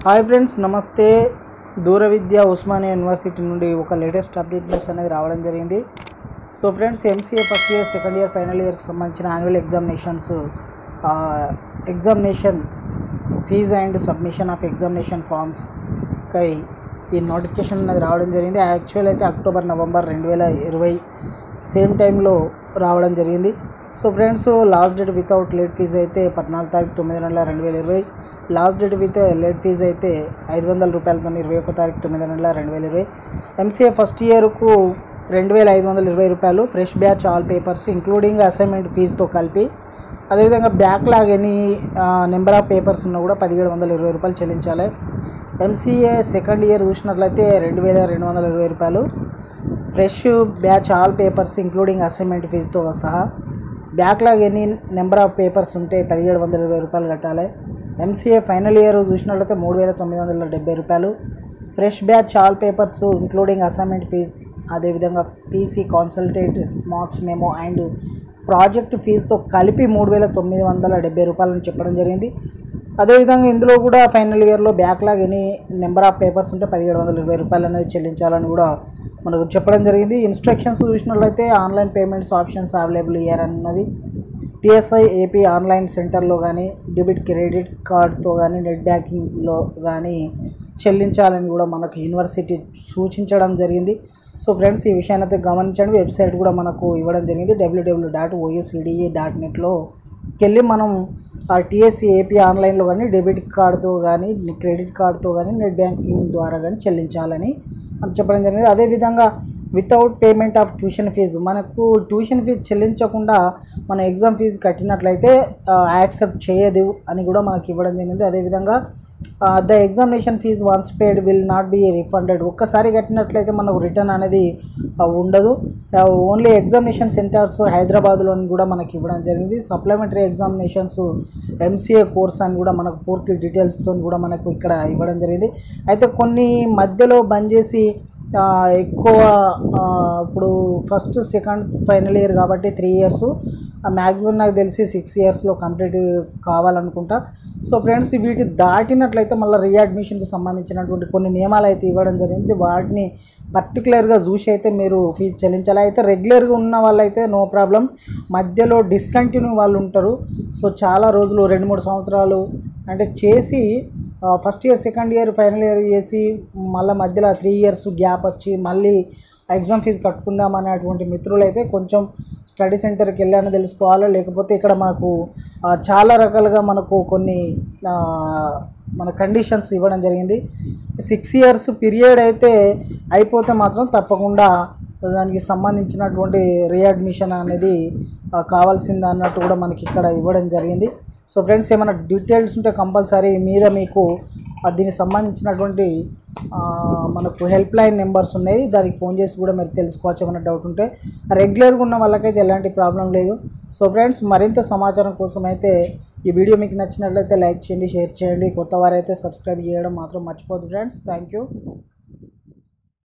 hi friends నమస్తే దూర విద్య Osmania university నుండి ఒక లేటెస్ట్ అప్డేట్ న్యూస్ అనేది రావడం జరిగింది so friends MCA first year second year final ఇయర్కి సంబంధించిన annual examinations examination fee and submission of examination forms కై ఈ నోటిఫికేషన్ అనేది రావడం జరిగింది యాక్చువల్ అయితే అక్టోబర్ నవంబర్ రెండు వేల ఇరవై సేమ్ టైంలో రావడం జరిగింది so friends last date without late fee అయితే పద్నాలుగు తారీఖు తొమ్మిది నెలల రెండు వేల ఇరవై last date with late fee అయితే ఐదు వందల రూపాయలతో ఇరవై ఒక తారీఖు తొమ్మిది నెలల రెండు వేల ఇరవై ఎంసీఏ ఫస్ట్ ఇయర్కు రెండు వేల ఐదు వందల ఇరవై రూపాయలు fresh batch all papers including assignment ఫీజుతో కలిపి అదేవిధంగా backlog any number of papers ఉన్నా కూడా పదిహేడు వందల ఇరవై రూపాయలు చెల్లించాలి ఎంసీఏ సెకండ్ ఇయర్ చూసినట్లయితే రెండు వేల రెండు వందల ఇరవై రూపాయలు fresh batch all papers including assignment ఫీజుతో సహా backlog any number of papers ఉంటే పదిహేడు వందల ఇరవై రూపాయలు కట్టాలి ఎంసీఏ ఫైనల్ ఇయర్ చూసినట్లయితే మూడు వేల తొమ్మిది వందల డెబ్బై రూపాయలు fresh batch all papers including assignment fee అదేవిధంగా PC consolidated marks memo and project ఫీజుతో కలిపి మూడు వేల తొమ్మిది వందల డెబ్బై రూపాయలని చెప్పడం జరిగింది అదేవిధంగా ఇందులో కూడా ఫైనల్ ఇయర్లో backlog any number of papers ఉంటే పదిహేడు వందల ఇరవై రూపాయలు అనేది చెల్లించాలని కూడా మనకు చెప్పడం జరిగింది ఇన్స్ట్రక్షన్స్ చూసినట్లయితే online payments options available year అన్నది టిఎస్ఐ ఏపీ ఆన్లైన్ సెంటర్లో కానీ డెబిట్ క్రెడిట్ కార్డ్తో కానీ నెట్ బ్యాంకింగ్లో కానీ చెల్లించాలని కూడా మనకు యూనివర్సిటీ సూచించడం జరిగింది సో ఫ్రెండ్స్ ఈ విషయాన్ని అయితే గమనించండి వెబ్సైట్ కూడా మనకు ఇవ్వడం జరిగింది డబ్ల్యూడబ్ల్యూ డాట్ ఓయూసిడిఈ డాట్ నెట్లో వెళ్ళి మనం ఆ టీఎస్సీ ఏపీ ఆన్లైన్లో కానీ డెబిట్ కార్డుతో కానీ క్రెడిట్ కార్డుతో కానీ నెట్ బ్యాంకింగ్ ద్వారా కానీ చెల్లించాలని అని చెప్పడం జరిగింది అదేవిధంగా without payment of tuition fee మనకు ట్యూషన్ ఫీజు చెల్లించకుండా మన ఎగ్జామ్ ఫీజు కట్టినట్లయితే యాక్సెప్ట్ చేయదు అని కూడా మనకి ఇవ్వడం జరిగింది అదేవిధంగా the examination fee once paid will not be refunded ఒక్కసారి కట్టినట్లయితే మనకు రిటర్న్ అనేది ఆ, ఉండదు ఓన్లీ ఎగ్జామినేషన్ సెంటర్స్ హైదరాబాద్లో కూడా మనకి ఇవ్వడం జరిగింది సప్లిమెంటరీ ఎగ్జామినేషన్స్ ఎంసీఏ కోర్స్ అని కూడా మనకు పూర్తి డీటెయిల్స్తో కూడా మనకు ఇక్కడ ఇవ్వడం జరిగింది అయితే కొన్ని మధ్యలో బంద్ చేసి ఆ, ఎక్కువ ఆ, ఇప్పుడు ఫస్ట్ సెకండ్ ఫైనల్ ఇయర్ కాబట్టి త్రీ ఇయర్స్ మ్యాక్సిమం నాకు తెలిసి సిక్స్ ఇయర్స్లో కంప్లీట్ కావాలనుకుంటా సో ఫ్రెండ్స్ వీటి దాటినట్లయితే మళ్ళీ రీఅడ్మిషన్కి సంబంధించినటువంటి కొన్ని నియమాలు అయితే ఇవ్వడం జరిగింది వాటిని పర్టికులర్గా చూసి అయితే మీరు ఫీజు చెల్లించాలి అయితే రెగ్యులర్గా ఉన్న వాళ్ళైతే నో ప్రాబ్లం మధ్యలో డిస్కంటిన్యూ వాళ్ళు ఉంటారు సో చాలా రోజులు రెండు మూడు సంవత్సరాలు అంటే చేసి first year second year final year చేసి మళ్ళీ మధ్యలో త్రీ ఇయర్స్ గ్యాప్ వచ్చి మళ్ళీ ఎగ్జామ్ ఫీజు కట్టుకుందాం అనేటువంటి మిత్రులు అయితే కొంచెం స్టడీ సెంటర్కి వెళ్ళాలని తెలుసుకోవాలి లేకపోతే ఇక్కడ మనకు ఆ, చాలా రకాలుగా మనకు కొన్ని ఆ, మన కండిషన్స్ ఇవ్వడం జరిగింది సిక్స్ ఇయర్స్ పీరియడ్ అయితే అయిపోతే మాత్రం తప్పకుండా దానికి సంబంధించినటువంటి రీఅడ్మిషన్ అనేది ఆ, కావాల్సింది అన్నట్టు కూడా మనకి ఇక్కడ ఇవ్వడం జరిగింది సో ఫ్రెండ్స్ ఏమైనా డీటెయిల్స్ ఉంటే కంపల్సరీ మీద మీకు ఆ, దీనికి సంబంధించినటువంటి ఆ, మనకు హెల్ప్ లైన్ నెంబర్స్ ఉన్నాయి దానికి ఫోన్ చేసి కూడా మీరు తెలుసుకోవచ్చు ఏమైనా డౌట్ ఉంటే రెగ్యులర్గా ఉన్న వాళ్ళకైతే ఎలాంటి ప్రాబ్లం లేదు సో ఫ్రెండ్స్ మరింత సమాచారం కోసం అయితే ఈ వీడియో మీకు నచ్చినట్లయితే లైక్ చేయండి షేర్ చేయండి కొత్త వారైతే సబ్స్క్రైబ్ చేయడం మాత్రం మర్చిపోద్దు ఫ్రెండ్స్ థ్యాంక్ యూ